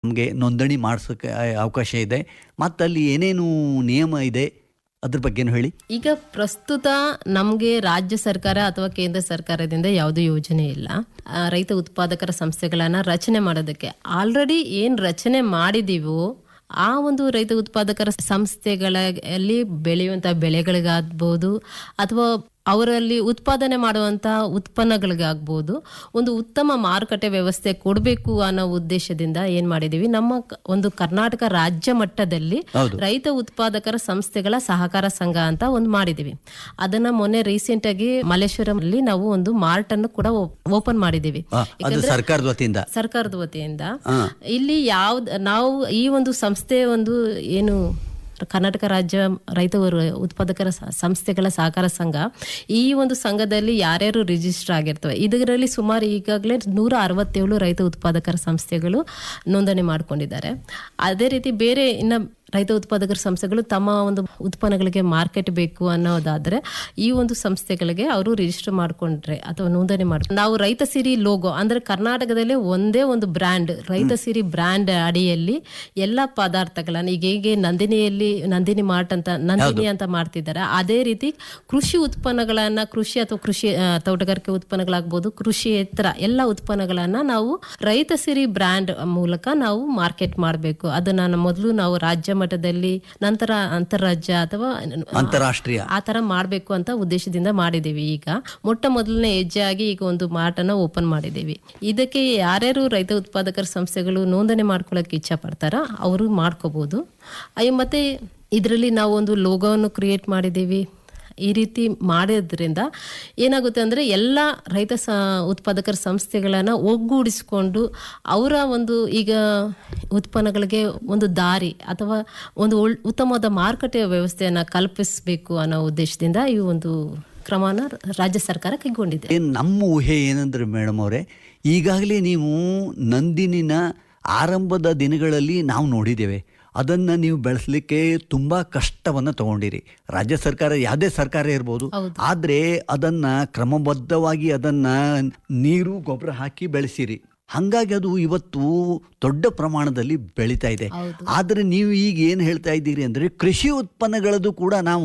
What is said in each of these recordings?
ನಮಗೆ ನೋಂದಣಿ ಮಾಡಿಸೋಕ್ಕೆ ಅವಕಾಶ ಇದೆ ಮತ್ತು ಅಲ್ಲಿ ಏನೇನು ನಿಯಮ ಇದೆ ಅದ್ರ ಬಗ್ಗೆನೂ ಹೇಳಿ ಈಗ ಪ್ರಸ್ತುತ ನಮಗೆ ರಾಜ್ಯ ಸರ್ಕಾರ ಅಥವಾ ಕೇಂದ್ರ ಸರ್ಕಾರದಿಂದ ಯಾವುದೇ ಯೋಜನೆ ಇಲ್ಲ ಆ, ರೈತ ಉತ್ಪಾದಕರ ಸಂಸ್ಥೆಗಳನ್ನ ರಚನೆ ಮಾಡೋದಕ್ಕೆ ಆಲ್ರೆಡಿ ಏನ್ ರಚನೆ ಮಾಡಿದೀವೋ ಆ ಒಂದು ರೈತ ಉತ್ಪಾದಕರ ಸಂಸ್ಥೆಗಳಲ್ಲಿ ಬೆಳೆಯುವಂತ ಬೆಳೆಗಳಿಗಾಗ್ಬೋದು ಅಥವಾ ಅವರಲ್ಲಿ ಉತ್ಪಾದನೆ ಮಾಡುವಂತ ಉತ್ಪನ್ನಗಳಿಗಾಗ್ಬೋದು ಒಂದು ಉತ್ತಮ ಮಾರುಕಟ್ಟೆ ವ್ಯವಸ್ಥೆ ಕೊಡಬೇಕು ಅನ್ನೋ ಉದ್ದೇಶದಿಂದ ಏನ್ ಮಾಡಿದೀವಿ ನಮ್ಮ ಕ- ಒಂದು ಕರ್ನಾಟಕ ರಾಜ್ಯ ಮಟ್ಟದಲ್ಲಿ ರೈತ ಉತ್ಪಾದಕರ ಸಂಸ್ಥೆಗಳ ಸಹಕಾರ ಸಂಘ ಅಂತ ಒಂದು ಮಾಡಿದೀವಿ ಅದನ್ನ ಮೊನ್ನೆ ರೀಸೆಂಟ್ ಆಗಿ ಮಲ್ಲೇಶ್ವರಂ ಅಲ್ಲಿ ನಾವು ಒಂದು ಮಾರ್ಟ್ ಅನ್ನು ಕೂಡ ಓಪನ್ ಮಾಡಿದೀವಿ ಆ, ಅದು ಸರ್ಕಾರದ ವತಿಯಿಂದ ಸರ್ಕಾರದ ವತಿಯಿಂದ ಇಲ್ಲಿ ಯಾವ್ದ್ ನಾವು ಈ ಒಂದು ಸಂಸ್ಥೆ ಒಂದು ಏನು ಕರ್ನಾಟಕ ರಾಜ್ಯ ರೈತ ಉರ್- ಉತ್ಪಾದಕರ ಸ- ಸಂಸ್ಥೆಗಳ ಸಹಕಾರ ಸಂಘ ಈ ಒಂದು ಸಂಘದಲ್ಲಿ ಯಾರ್ಯಾರು ರಿಜಿಸ್ಟರ್ ಆಗಿರ್ತವೆ ಇದರಲ್ಲಿ ಸುಮಾರು ಈಗಾಗಲೇ ನೂರ ಅರವತ್ತೇಳು ರೈತ ಉತ್ಪಾದಕರ ಸಂಸ್ಥೆಗಳು ನೋಂದಣಿ ಮಾಡ್ಕೊಂಡಿದ್ದಾರೆ ಅದೇ ರೀತಿ ಬೇರೆ ಇನ್ನ ರೈತ ಉತ್ಪಾದಕರ ಸಂಸ್ಥೆಗಳು ತಮ್ಮ ಒಂದು ಉತ್ಪನ್ನಗಳಿಗೆ ಮಾರ್ಕೆಟ್ ಬೇಕು ಅನ್ನೋದಾದ್ರೆ ಈ ಒಂದು ಸಂಸ್ಥೆಗಳಿಗೆ ಅವರು ರಿಜಿಸ್ಟರ್ ಮಾಡ್ಕೊಂಡ್ರೆ ಅಥವಾ ನೋಂದಣಿ ಮಾಡ್ಕೊಂಡ್ರೆ ನಾವು ರೈತ ಸಿರಿ ಲೋಗೋ ಅಂದ್ರೆ ಕರ್ನಾಟಕದಲ್ಲಿ ಒಂದೇ ಒಂದು ಬ್ರ್ಯಾಂಡ್ ರೈತ ಸಿರಿ ಬ್ರ್ಯಾಂಡ್ ಅಡಿಯಲ್ಲಿ ಎಲ್ಲ ಪದಾರ್ಥಗಳನ್ನ ಈಗ ಹೇಗೆ ನಂದಿನಿಯಲ್ಲಿ ನಂದಿನಿ ಮಾರ್ಟ್ ಅಂತ ನಂದಿನಿ ಅಂತ ಮಾಡ್ತಿದ್ದಾರೆ ಅದೇ ರೀತಿ ಕೃಷಿ ಉತ್ಪನ್ನಗಳನ್ನ ಕೃಷಿ ಅಥವಾ ಕೃಷಿ ಆ, ತೋಟಗಾರಿಕೆ ಉತ್ಪನ್ನಗಳಾಗ್ಬೋದು ಕೃಷಿಯೇತರ ಎಲ್ಲ ಉತ್ಪನ್ನಗಳನ್ನ ನಾವು ರೈತ ಸಿರಿ ಬ್ರ್ಯಾಂಡ್ ಮೂಲಕ ನಾವು ಮಾರ್ಕೆಟ್ ಮಾಡಬೇಕು ಅದನ್ನ ನಮ್ಮ ಮೊದಲು ನಾವು ರಾಜ್ಯ ಮಟ್ಟದಲ್ಲಿ ನಂತರ ಅಂತಾರಾಜ್ಯ ಅಥವಾ ಅಂತಾರಾಷ್ಟ್ರೀಯ ಆ ತರ ಮಾಡಬೇಕು ಅಂತ ಉದ್ದೇಶದಿಂದ ಮಾಡಿದ್ದೀವಿ ಈಗ ಮೊಟ್ಟ ಮೊದಲನೇ ಹೆಜ್ಜೆ ಆಗಿ ಈಗ ಒಂದು ಮಾರ್ಟನ್ನ ಓಪನ್ ಮಾಡಿದ್ದೀವಿ ಇದಕ್ಕೆ ಯಾರ್ಯಾರು ರೈತ ಉತ್ಪಾದಕರ ಸಂಸ್ಥೆಗಳು ನೋಂದಣಿ ಮಾಡ್ಕೊಳ್ಳೋಕೆ ಇಚ್ಛೆ ಪಡ್ತಾರ ಅವರು ಮಾಡ್ಕೋಬಹುದು ಅಯ್ಯ ಮತ್ತೆ ಇದರಲ್ಲಿ ನಾವು ಒಂದು ಲೋಗೋವನ್ನು ಕ್ರಿಯೇಟ್ ಮಾಡಿದ್ದೀವಿ ಈ ರೀತಿ ಮಾಡೋದ್ರಿಂದ ಏನಾಗುತ್ತೆ ಅಂದರೆ ಎಲ್ಲ ರೈತ ಸ ಉತ್ಪಾದಕರ ಸಂಸ್ಥೆಗಳನ್ನು ಒಗ್ಗೂಡಿಸಿಕೊಂಡು ಅವರ ಒಂದು ಈಗ ಉತ್ಪನ್ನಗಳಿಗೆ ಒಂದು ದಾರಿ ಅಥವಾ ಒಂದು ಒಳ್ ಉತ್ತಮವಾದ ಮಾರುಕಟ್ಟೆ ವ್ಯವಸ್ಥೆಯನ್ನು ಕಲ್ಪಿಸಬೇಕು ಅನ್ನೋ ಉದ್ದೇಶದಿಂದ ಈ ಒಂದು ಕ್ರಮನ ರಾಜ್ಯ ಸರ್ಕಾರ ಕೈಗೊಂಡಿದೆ ಏನ್ ನಮ್ಮ ಊಹೆ ಏನಂದ್ರೆ ಮೇಡಮ್ ಅವರೇ ಈಗಾಗಲೇ ನೀವು ನಂದಿನಿನ ಆರಂಭದ ದಿನಗಳಲ್ಲಿ ನಾವು ನೋಡಿದ್ದೇವೆ ಅದನ್ನು ನೀವು ಬೆಳೆಸಲಿಕ್ಕೆ ತುಂಬ ಕಷ್ಟವನ್ನು ತಗೊಂಡಿರಿ ರಾಜ್ಯ ಸರ್ಕಾರ ಯಾವುದೇ ಸರ್ಕಾರ ಇರ್ಬೋದು ಆದರೆ ಅದನ್ನು ಕ್ರಮಬದ್ಧವಾಗಿ ಅದನ್ನು ನೀರು ಗೊಬ್ಬರ ಹಾಕಿ ಬೆಳೆಸಿರಿ ಹಾಗಾಗಿ ಅದು ಇವತ್ತು ದೊಡ್ಡ ಪ್ರಮಾಣದಲ್ಲಿ ಬೆಳೀತಾ ಇದೆ ಆದರೆ ನೀವು ಈಗ ಏನು ಹೇಳ್ತಾ ಇದ್ದೀರಿ ಅಂದರೆ ಕೃಷಿ ಉತ್ಪನ್ನಗಳದ್ದು ಕೂಡ ನಾವು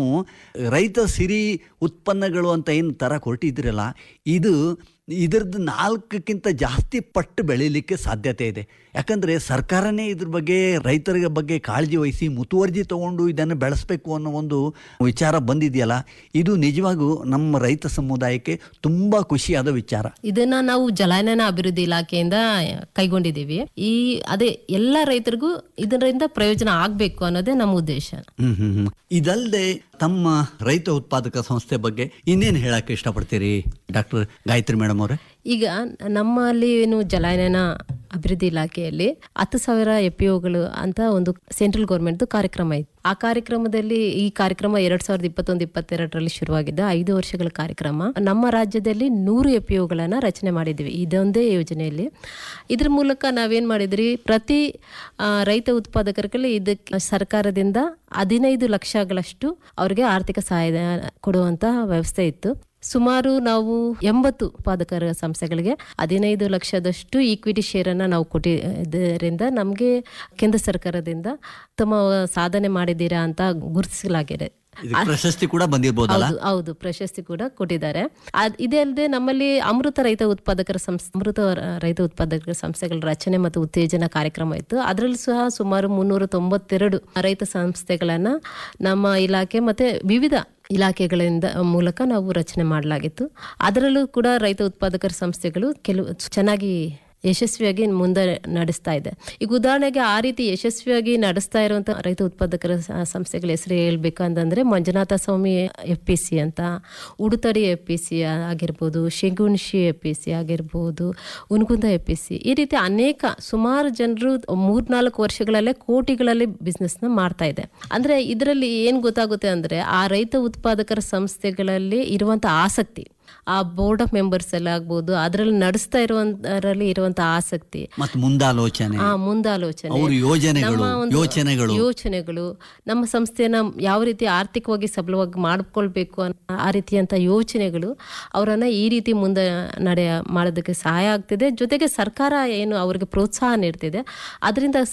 ರೈತ ಸಿರಿ ಉತ್ಪನ್ನಗಳು ಅಂತ ಏನು ಥರ ಕೊಟ್ಟಿದ್ದೀರಲ್ಲ ಇದು ಇದರದ್ದು ನಾಲ್ಕಕ್ಕಿಂತ ಜಾಸ್ತಿ ಪಟ್ಟು ಬೆಳೀಲಿಕ್ಕೆ ಸಾಧ್ಯತೆ ಇದೆ ಯಾಕಂದರೆ ಸರ್ಕಾರನೇ ಇದ್ರ ಬಗ್ಗೆ ರೈತರ ಬಗ್ಗೆ ಕಾಳಜಿ ವಹಿಸಿ ಮುತುವರ್ಜಿ ತಗೊಂಡು ಇದನ್ನು ಬೆಳೆಸಬೇಕು ಅನ್ನೋ ಒಂದು ವಿಚಾರ ಬಂದಿದೆಯಲ್ಲ ಇದು ನಿಜವಾಗೂ ನಮ್ಮ ರೈತ ಸಮುದಾಯಕ್ಕೆ ತುಂಬ ಖುಷಿಯಾದ ವಿಚಾರ ಇದನ್ನ ನಾವು ಜಲಾನಯನ ಅಭಿವೃದ್ಧಿ ಇಲಾಖೆಯಿಂದ ಕೈಗೊಂಡಿದ್ದೀವಿ ಈ ಅದೇ ಎಲ್ಲ ರೈತರಿಗೂ ಇದರಿಂದ ಪ್ರಯೋಜನ ಆಗ್ಬೇಕು ಅನ್ನೋದೇ ನಮ್ಮ ಉದ್ದೇಶ ಹ್ಮ್ ಹ್ಮ್ ಹ್ಮ್. ಇದಲ್ಲದೆ ತಮ್ಮ ರೈತ ಉತ್ಪಾದಕ ಸಂಸ್ಥೆ ಬಗ್ಗೆ ಇನ್ನೇನು ಹೇಳಕ್ಕೆ ಇಷ್ಟಪಡ್ತೀರಿ ಡಾಕ್ಟರ್ ಗಾಯತ್ರಿ ಮೇಡಮ್ ಅವರೇ ಈಗ ನಮ್ಮಲ್ಲಿ ಏನು ಜಲಾನಯನ ಅಭಿವೃದ್ಧಿ ಇಲಾಖೆಯಲ್ಲಿ ಹತ್ತು ಸಾವಿರ ಎಫ್ ಅಂತ ಒಂದು ಸೆಂಟ್ರಲ್ ಗೌರ್ಮೆಂಟ್ ಕಾರ್ಯಕ್ರಮ ಇತ್ತು ಆ ಕಾರ್ಯಕ್ರಮದಲ್ಲಿ ಈ ಕಾರ್ಯಕ್ರಮ ಎರಡ್ ಸಾವಿರದ ಇಪ್ಪತ್ತೊಂದು ಇಪ್ಪತ್ತೆರಡರಲ್ಲಿ ಶುರುವಾಗಿದ್ದ ಐದು ವರ್ಷಗಳ ಕಾರ್ಯಕ್ರಮ ನಮ್ಮ ರಾಜ್ಯದಲ್ಲಿ ನೂರು ಎಫ್ ಗಳನ್ನ ರಚನೆ ಮಾಡಿದ್ವಿ ಇದೊಂದೇ ಯೋಜನೆಯಲ್ಲಿ ಇದ್ರ ಮೂಲಕ ನಾವೇನ್ ಮಾಡಿದ್ರಿ ಪ್ರತಿ ಆ, ರೈತ ಉತ್ಪಾದಕರಿಗೆ ಇದಕ್ಕೆ ಸರ್ಕಾರದಿಂದ ಹದಿನೈದು ಲಕ್ಷಗಳಷ್ಟು ಅವರಿಗೆ ಆರ್ಥಿಕ ಸಹಾಯ ಕೊಡುವಂತಹ ವ್ಯವಸ್ಥೆ ಇತ್ತು ಸುಮಾರು ನಾವು ಎಂಬತ್ತು ಉತ್ಪಾದಕರ ಸಂಸ್ಥೆಗಳಿಗೆ ಹದಿನೈದು ಲಕ್ಷದಷ್ಟು ಈಕ್ವಿಟಿ ಶೇರ್ ಅನ್ನ ನಾವು ಕೊಟ್ಟಿದ್ದರಿಂದ ನಮಗೆ ಕೇಂದ್ರ ಸರ್ಕಾರದಿಂದ ಉತ್ತಮ ಸಾಧನೆ ಮಾಡಿದ್ದೀರಾ ಅಂತ ಗುರುತಿಸಲಾಗಿದೆ ಇದಕ್ಕೆ ಪ್ರಶಸ್ತಿ ಕೂಡ ಬಂದಿರ್ಬೋದಲ್ಲ ಹೌದು ಹೌದು ಪ್ರಶಸ್ತಿ ಕೂಡ ಕೊಟ್ಟಿದ್ದಾರೆ ಅದ್- ಇದೇ ಅಲ್ಲದೆ ನಮ್ಮಲ್ಲಿ ಅಮೃತ ರೈತ ಉತ್ಪಾದಕರ ಸಂಸ್ಥೆ ಅಮೃತ ರ- ರೈತ ಉತ್ಪಾದಕರ ಸಂಸ್ಥೆಗಳ ರಚನೆ ಮತ್ತು ಉತ್ತೇಜನ ಕಾರ್ಯಕ್ರಮ ಇತ್ತು ಅದರಲ್ಲೂ ಸಹ ಸುಮಾರು ಮುನ್ನೂರ ತೊಂಬತ್ತೆರಡು ರೈತ ಸಂಸ್ಥೆಗಳನ್ನ ನಮ್ಮ ಇಲಾಖೆ ಮತ್ತೆ ವಿವಿಧ ಇಲಾಖೆಗಳಿಂದ ಮೂಲಕ ನಾವು ರಚನೆ ಮಾಡಲಾಗಿತ್ತು ಅದರಲ್ಲೂ ಕೂಡ ರೈತ ಉತ್ಪಾದಕರ ಸಂಸ್ಥೆಗಳು ಕೆಲವು ಚೆನ್ನಾಗಿ ಯಶಸ್ವಿಯಾಗಿ ಮುಂದೆ ನಡೆಸ್ತಾ ಇದೆ ಈಗ ಉದಾಹರಣೆಗೆ ಆ ರೀತಿ ಯಶಸ್ವಿಯಾಗಿ ನಡೆಸ್ತಾ ಇರುವಂತ ರೈತ ಉತ್ಪಾದಕರ ಸ- ಸಂಸ್ಥೆಗಳ ಹೆಸರು ಹೇಳ್ಬೇಕು ಅಂತಂದ್ರೆ Manjunatha Swamy F P C ಅಂತ ಉಡುತಡಿ ಎಫ್ ಪಿ ಸಿ ಆಗಿರ್ಬೋದು ಶೆಗುಣಶಿ ಎಫ್ ಪಿ ಸಿ ಆಗಿರ್ಬೋದು ಉನ್ಗುಂದ ಎಫ್ ಪಿ ಸಿ ಈ ರೀತಿ ಅನೇಕ ಸುಮಾರು ಜನರು ಮೂರ್ನಾಲ್ಕು ವರ್ಷಗಳಲ್ಲೇ ಕೋಟಿಗಳಲ್ಲಿ ಬಿಸ್ನೆಸ್ನ ಮಾಡ್ತಾ ಇದೆ ಅಂದ್ರೆ ಇದರಲ್ಲಿ ಏನ್ ಗೊತ್ತಾಗುತ್ತೆ ಅಂದ್ರೆ ಆ ರೈತ ಉತ್ಪಾದಕರ ಸಂಸ್ಥೆಗಳಲ್ಲಿ ಇರುವಂತ ಆಸಕ್ತಿ ಆ ಬೋರ್ಡ್ ಆಫ್ ಮೆಂಬರ್ಸ್ ಎಲ್ಲ ಆಗ್ಬೋದು ಅದರಲ್ಲಿ ನಡೆಸ್ತಾ ಇರುವಂತರಲ್ಲಿ ಇರುವಂತ ಆಸಕ್ತಿ ಮತ್ತು ಮುಂದಾಲೋಚನೆ ಆ ಮುಂದಾಲೋಚನೆ ಅವ್ರ ಯೋಜನೆಗಳು ನಮ್ಮ ಒಂದು ಯೋಚನೆಗಳು ಯೋಚನೆಗಳು ನಮ್ಮ ಸಂಸ್ಥೆನ ಯಾವ ರೀತಿ ಆರ್ಥಿಕವಾಗಿ ಸಬಲವಾಗಿ ಮಾಡ್ಕೊಳ್ಬೇಕು ಅನ್ನೋ ಆ ರೀತಿಯಂತ ಯೋಚನೆಗಳು ಅವರನ್ನ ಈ ರೀತಿ ಮುಂದೆ ನಡೆ ಮಾಡೋದಕ್ಕೆ ಸಹಾಯ ಆಗ್ತಿದೆ ಜೊತೆಗೆ ಸರ್ಕಾರ ಏನು ಅವರಿಗೆ ಪ್ರೋತ್ಸಾಹ ನೀಡ್ತಿದೆ ಅದರಿಂದ